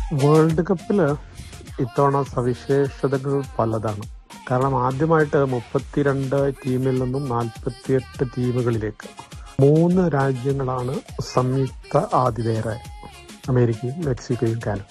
World കപ്പിൽ ഇത്തവണ സവിശേഷതകൾ പലതാണ് കാരണം ആദ്യമായിട്ട് മുപ്പത്തിരണ്ട് ടീമിൽ നിന്നും നാൽപ്പത്തിയെട്ട് ടീമുകളിലേക്ക് മൂന്ന് രാജ്യങ്ങളാണ് സംയുക്ത ആതിഥേയരായ അമേരിക്കയും മെക്സിക്കോയും കാനഡയും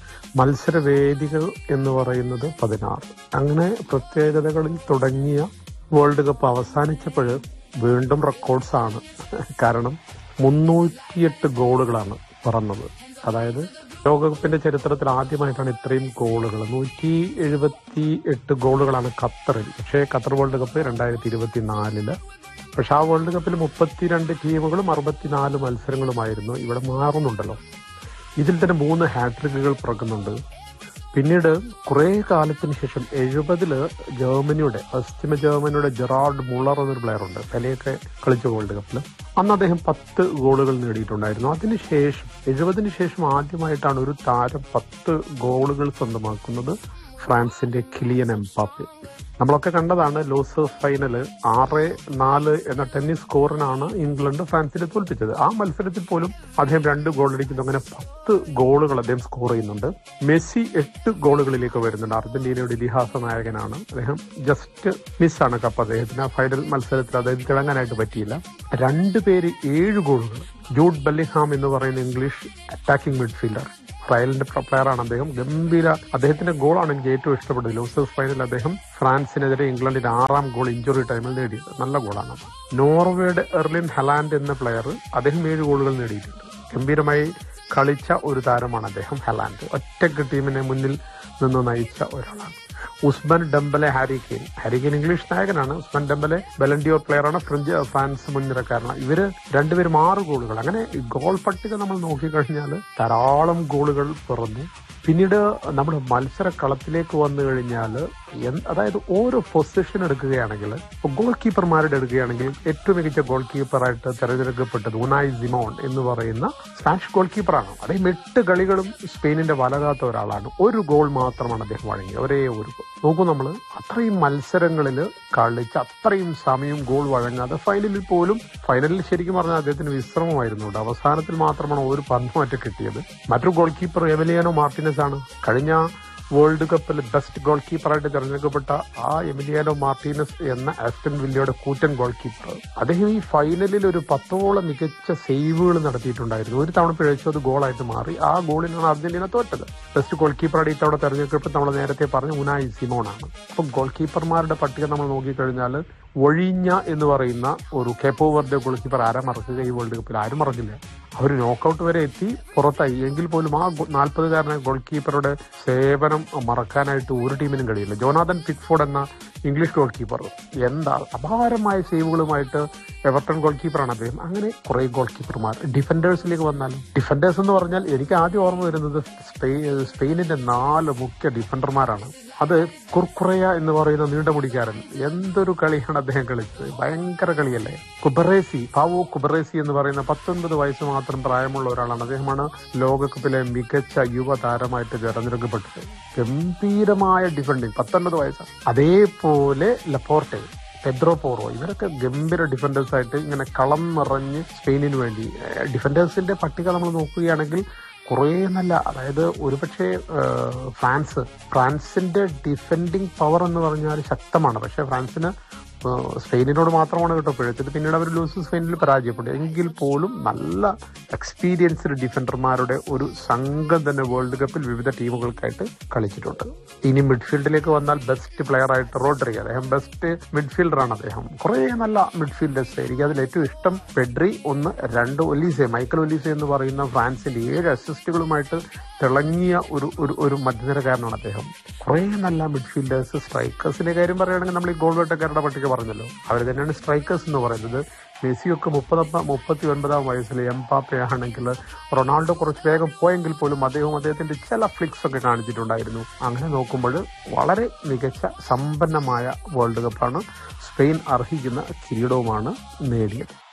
മത്സരവേദികൾ എന്ന് പറയുന്നത് പതിനാറ് അങ്ങനെ പ്രത്യേകതകളിൽ തുടങ്ങിയ വേൾഡ് കപ്പ് അവസാനിച്ചപ്പോൾ വീണ്ടും റെക്കോർഡ്സ് ആണ് കാരണം മുന്നൂറ്റിയെട്ട് ഗോളുകളാണ് പറന്നത് അതായത് ലോകകപ്പിന്റെ ചരിത്രത്തിൽ ആദ്യമായിട്ടാണ് ഇത്രയും ഗോളുകൾ നൂറ്റി എഴുപത്തി എട്ട് ഗോളുകളാണ് ഖത്തറിൽ പക്ഷേ ഖത്തർ വേൾഡ് കപ്പ് രണ്ടായിരത്തി ഇരുപത്തിനാലില് പക്ഷെ ആ വേൾഡ് കപ്പിൽ മുപ്പത്തിരണ്ട് ടീമുകളും അറുപത്തിനാല് മത്സരങ്ങളുമായിരുന്നു ഇവിടെ മാറുന്നുണ്ടല്ലോ ഇതിൽ തന്നെ മൂന്ന് ഹാട്രിക്കുകൾ പിറക്കുന്നുണ്ട് പിന്നീട് കുറെ കാലത്തിന് ശേഷം എഴുപതില് ജർമ്മനിയുടെ പശ്ചിമ ജർമ്മനിയുടെ ജെറാർഡ് മുള്ളർ എന്നൊരു പ്ലെയർ ഉണ്ട് പെലെയൊക്കെ കളിച്ച വേൾഡ് കപ്പിൽ അന്ന് അദ്ദേഹം പത്ത് ഗോളുകൾ നേടിയിട്ടുണ്ടായിരുന്നു അതിനുശേഷം എഴുപതിന് ശേഷം ആദ്യമായിട്ടാണ് ഒരു താരം പത്ത് ഗോളുകൾ സ്വന്തമാക്കുന്നത് ഫ്രാൻസിന്റെ കിലിയൻ എംപാപ്പെ നമ്മളൊക്കെ കണ്ടതാണ് ലോസേഴ്സ് ഫൈനല് ആറ് നാല് എന്ന ടെന്നീസ് സ്കോറിനാണ് ഇംഗ്ലണ്ട് ഫ്രാൻസിനെ തോൽപ്പിച്ചത് ആ മത്സരത്തിൽ പോലും അദ്ദേഹം രണ്ട് ഗോൾ അടിക്കുന്നു അങ്ങനെ പത്ത് ഗോളുകൾ അദ്ദേഹം സ്കോർ ചെയ്യുന്നുണ്ട് മെസ്സി എട്ട് ഗോളുകളിലേക്ക് വരുന്നുണ്ട് അർജന്റീനയുടെ ഇതിഹാസ നായകനാണ് അദ്ദേഹം ജസ്റ്റ് മിസ്സാണ് കപ്പ് അദ്ദേഹത്തിന് ആ ഫൈനൽ മത്സരത്തിൽ അദ്ദേഹം തിളങ്ങാനായിട്ട് പറ്റിയില്ല രണ്ടുപേര് ഏഴ് ഗോളുകൾ ജൂഡ് ബെല്ലിഹാം എന്ന് പറയുന്ന ഇംഗ്ലീഷ് അറ്റാക്കിംഗ് മിഡ്ഫീൽഡർ റയലിന്റെ പ്ലെയർ ആണ് അദ്ദേഹം ഗംഭീര അദ്ദേഹത്തിന്റെ ഗോളാണ് എനിക്ക് ഏറ്റവും ഇഷ്ടപ്പെട്ടത് ലോസേഴ്സ് ഫൈനൽ അദ്ദേഹം ഫ്രാൻസിനെതിരെ ഇംഗ്ലണ്ടിന്റെ ആറാം ഗോൾ ഇഞ്ചുറി ടൈമിൽ നേടിയത് നല്ല ഗോളാണ് അത് നോർവേയുടെ എർലിൻ ഹലാൻഡ് എന്ന പ്ലെയർ അദ്ദേഹം ഏഴ് ഗോളുകൾ നേടിയിട്ടുണ്ട് ഗംഭീരമായി കളിച്ച ഒരു താരമാണ് അദ്ദേഹം ഹലാൻഡ് ഒറ്റക്ക് ടീമിനെ മുന്നിൽ നിന്ന് നയിച്ച ഒരാളാണ് Ousmane Dembele Harry Kane Harry Kane English നായകനാണ് ഉസ്മാൻ ഡംബലെ ബലൻഡിയോർ പ്ലെയറാണ് ഫ്രഞ്ച് ഫ്രാൻസ് മുൻനിരക്കാരനാണ് ഇവര് രണ്ടുപേരും ആറ് ഗോളുകൾ അങ്ങനെ ഗോൾ പട്ടിക നമ്മൾ നോക്കിക്കഴിഞ്ഞാൽ ധാരാളം ഗോളുകൾ പിറന്നു പിന്നീട് നമ്മുടെ മത്സര കളത്തിലേക്ക് വന്നു കഴിഞ്ഞാൽ അതായത് ഓരോ പൊസിഷൻ എടുക്കുകയാണെങ്കിൽ ഇപ്പൊ ഗോൾ കീപ്പർമാരുടെ എടുക്കുകയാണെങ്കിൽ ഏറ്റവും മികച്ച ഗോൾ കീപ്പറായിട്ട് തെരഞ്ഞെടുക്കപ്പെട്ടത് ഉനായ് സിമോൺ എന്ന് പറയുന്ന സ്പാനിഷ് ഗോൾ കീപ്പറാണ് അദ്ദേഹം എട്ട് കളികളും സ്പെയിനിന്റെ വലകാത്ത ഒരാളാണ് ഒരു ഗോൾ മാത്രമാണ് അദ്ദേഹം വഴങ്ങിയത് ഒരേ ഒരു ഗോൾ നോക്കൂ നമ്മൾ അത്രയും മത്സരങ്ങളിൽ കളിച്ച് അത്രയും സമയം ഗോൾ വഴങ്ങാതെ ഫൈനലിൽ പോലും ഫൈനലിൽ ശരിക്കും പറഞ്ഞാൽ അദ്ദേഹത്തിന് വിശ്രമമായിരുന്നു കേട്ടോ. അവസാനത്തിൽ മാത്രമാണ് ഒരു പന്തുമാറ്റം കിട്ടിയത് മറ്റൊരു ഗോൾ കീപ്പർ എമിലിയാനോ മാർട്ടിനസ് ആണ് കഴിഞ്ഞ വേൾഡ് കപ്പിൽ ബെസ്റ്റ് ഗോൾ കീപ്പറായിട്ട് തിരഞ്ഞെടുക്കപ്പെട്ട ആ എമിലിയാനോ മാർട്ടീനസ് എന്ന ആസ്റ്റൺ വില്ലയുടെ കൂറ്റൻ ഗോൾ കീപ്പർ അദ്ദേഹം ഈ ഫൈനലിൽ ഒരു പത്തോളം മികച്ച സേവുകൾ നടത്തിയിട്ടുണ്ടായിരുന്നു ഒരു തവണ പിഴച്ചത് ഗോളായിട്ട് മാറി ആ ഗോളിനാണ് അർജന്റീന തോറ്റത് ബെസ്റ്റ് ഗോൾ കീപ്പറായിട്ട് ഇത്തവണ തെരഞ്ഞെടുക്കപ്പെട്ട നമ്മൾ നേരത്തെ പറഞ്ഞ ഉനായി സിമോണാണ് അപ്പം ഗോൾ കീപ്പർമാരുടെ പട്ടിക നമ്മൾ നോക്കിക്കഴിഞ്ഞാൽ ഒഴിഞ്ഞ എന്ന് പറയുന്ന ഒരു കേപ്പോ വെർഡെ ഗോൾ കീപ്പർ ആരാ മറക്കുക ഈ വേൾഡ് കപ്പിൽ ആരും മറക്കില്ല അവർ നോക്കൌട്ട് വരെ എത്തി പുറത്തായി എങ്കിൽ പോലും ആ നാൽപ്പതുകാരനായ ഗോൾ കീപ്പറുടെ സേവനം മറക്കാനായിട്ട് ഒരു ടീമിനും കഴിയില്ല ജോനാഥൻ പിക്ഫോർഡ് എന്ന ഇംഗ്ലീഷ് ഗോൾ കീപ്പർ എന്താ അപാരമായ സേവുകളുമായിട്ട് എവർട്ടൺ ഗോൾ കീപ്പറാണ് അദ്ദേഹം അങ്ങനെ കുറെ ഗോൾ കീപ്പർമാർ ഡിഫൻഡേഴ്സിലേക്ക് വന്നാലും ഡിഫൻഡേഴ്സ് എന്ന് പറഞ്ഞാൽ എനിക്ക് ആദ്യം ഓർമ്മ വരുന്നത് സ്പെയി- സ്പെയിനിന്റെ നാല് മുഖ്യ ഡിഫൻഡർമാരാണ് അത് കുർക്കുറയ എന്ന് പറയുന്ന നീണ്ട മുടിക്കാരൻ എന്തൊരു കളിയാണ് അദ്ദേഹം കളിച്ചത് ഭയങ്കര കളിയല്ലേ കുബറേസി പാവോ കുബറേസി എന്ന് പറയുന്ന പത്തൊൻപത് വയസ്സ് മാത്രം പ്രായമുള്ള ഒരാളാണ് അദ്ദേഹമാണ് ലോകകപ്പിലെ മികച്ച യുവതാരമായിട്ട് തിരഞ്ഞെടുക്കപ്പെട്ടത് ഗംഭീരമായ ഡിഫൻഡിങ് പത്തൊൻപത് വയസ്സാണ് അതേപോലെ ലപ്പോർട്ടെ പെദ്രോ പോറോ ഇവരൊക്കെ ഗംഭീര ഡിഫൻഡേഴ്സ് ആയിട്ട് ഇങ്ങനെ കളം നിറഞ്ഞ് സ്പെയിനിന് വേണ്ടി ഏഹ് ഡിഫൻഡേഴ്സിന്റെ പട്ടിക നമ്മൾ നോക്കുകയാണെങ്കിൽ കുറേ നല്ല അതായത് ഒരുപക്ഷെ ഏഹ് ഫ്രാൻസ് ഫ്രാൻസിന്റെ ഡിഫെൻഡിങ് പവർ എന്ന് പറഞ്ഞാൽ ശക്തമാണ് പക്ഷെ ഫ്രാൻസിന് ഏഹ് സ്പെയിനിനോട് മാത്രമാണ് കേട്ടോ പിഴച്ചത് പിന്നീട് അവർ ലൂസ് സ്പെയിനിൽ പരാജയപ്പെട്ടു എങ്കിൽ പോലും നല്ല എക്സ്പീരിയൻസ്ഡ് ഡിഫൻഡർമാരുടെ ഒരു സംഘം തന്നെ വേൾഡ് കപ്പിൽ വിവിധ ടീമുകൾക്കായിട്ട് കളിച്ചിട്ടുണ്ട് ഇനി മിഡ്ഫീൽഡിലേക്ക് വന്നാൽ ബെസ്റ്റ് പ്ലെയർ ആയിട്ട് റോഡ്രി അദ്ദേഹം ബെസ്റ്റ് മിഡ്ഫീൽഡറാണ് അദ്ദേഹം കുറേ നല്ല മിഡ്ഫീൽഡേഴ്സ് എനിക്ക് അതിൽ ഏറ്റവും ഇഷ്ടം പെഡ്രി ഒന്ന് രണ്ട് ഒലീസെ മൈക്കൽ ഒലീസെ എന്ന് പറയുന്ന ഫ്രാൻസിന്റെ ഏഴ് അസിസ്റ്റുകളുമായിട്ട് തിളങ്ങിയ ഒരു ഒരു ഒരു മധ്യനിരക്കാരനാണ് അദ്ദേഹം കുറേ നല്ല മിഡ്ഫീൽഡേഴ്സ് സ്ട്രൈക്കേഴ്സിന്റെ കാര്യം പറയുകയാണെങ്കിൽ നമ്മൾ ഈ ഗോൾ വേട്ടക്കാരുടെ പട്ടിക പറഞ്ഞല്ലോ അവർ തന്നെയാണ് സ്ട്രൈക്കേഴ്സ് എന്ന് പറയുന്നത് മെസ്സിയൊക്കെ മുപ്പത് മുപ്പത്തി ഒൻപതാം വയസ്സിൽ എംപാപ്പെ ആണെങ്കിൽ റൊണാൾഡോ കുറച്ച് വേഗം പോയെങ്കിൽ പോലും അദ്ദേഹവും അദ്ദേഹത്തിന്റെ ചില ഫ്ലിക്സ് ഒക്കെ കാണിച്ചിട്ടുണ്ടായിരുന്നു അങ്ങനെ നോക്കുമ്പോൾ വളരെ മികച്ച സമ്പന്നമായ വേൾഡ് കപ്പാണ് സ്പെയിൻ അർഹിക്കുന്ന കിരീടവുമാണ് നേടിയത്